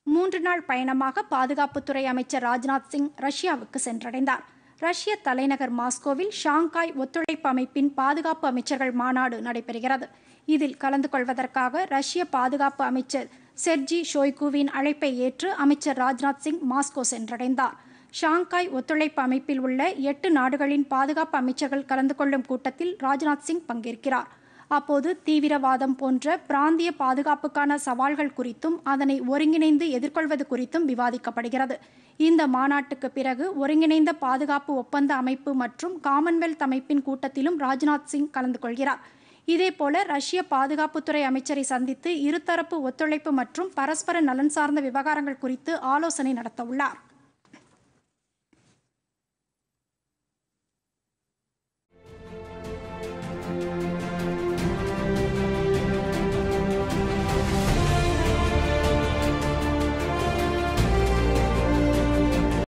மூன்று நாள் பயணமாக பாதுகாப்புத்துறை அமைச்சர் ராஜ்நாத் சிங் ரஷ்யாவுக்கு சென்றடைந்தார் ரஷ்ய தலைநகர் மாஸ்கோவில் ஷாங்காய் ஒத்துழைப்பு அமைப்பின் பாதுகாப்பு அமைச்சர்கள் மாநாடு நடைபெறுகிறது இதில் கலந்து கொள்வதற்காக ரஷ்ய பாதுகாப்பு அமைச்சர் செர்ஜி ஷோய்குவின் அழைப்பை ஏற்று அமைச்சர் ராஜ்நாத் சிங் மாஸ்கோ சென்றடைந்தார் ஷாங்காய் ஒத்துழைப்பு அமைப்பில் உள்ள எட்டு நாடுகளின் பாதுகாப்பு அமைச்சர்கள் கலந்து கொள்ளும் கூட்டத்தில் ராஜ்நாத் சிங் பங்கேற்கிறார் அப்போது தீவிரவாதம் போன்ற பிராந்திய பாதுகாப்புக்கான சவால்கள் குறித்தும் அதனை ஒருங்கிணைந்து எதிர்கொள்வது குறித்தும் விவாதிக்கப்படுகிறது இந்த மாநாட்டுக்கு பிறகு ஒருங்கிணைந்த பாதுகாப்பு ஒப்பந்த அமைப்பு மற்றும் காமன்வெல்த் அமைப்பின் கூட்டத்திலும் ராஜ்நாத் சிங் கலந்து கொள்கிறார் இதேபோல ரஷ்ய பாதுகாப்புத்துறை அமைச்சரை சந்தித்து இருதரப்பு ஒத்துழைப்பு மற்றும் பரஸ்பர நலன் சார்ந்த விவகாரங்கள் குறித்து ஆலோசனை நடத்தவுள்ளார்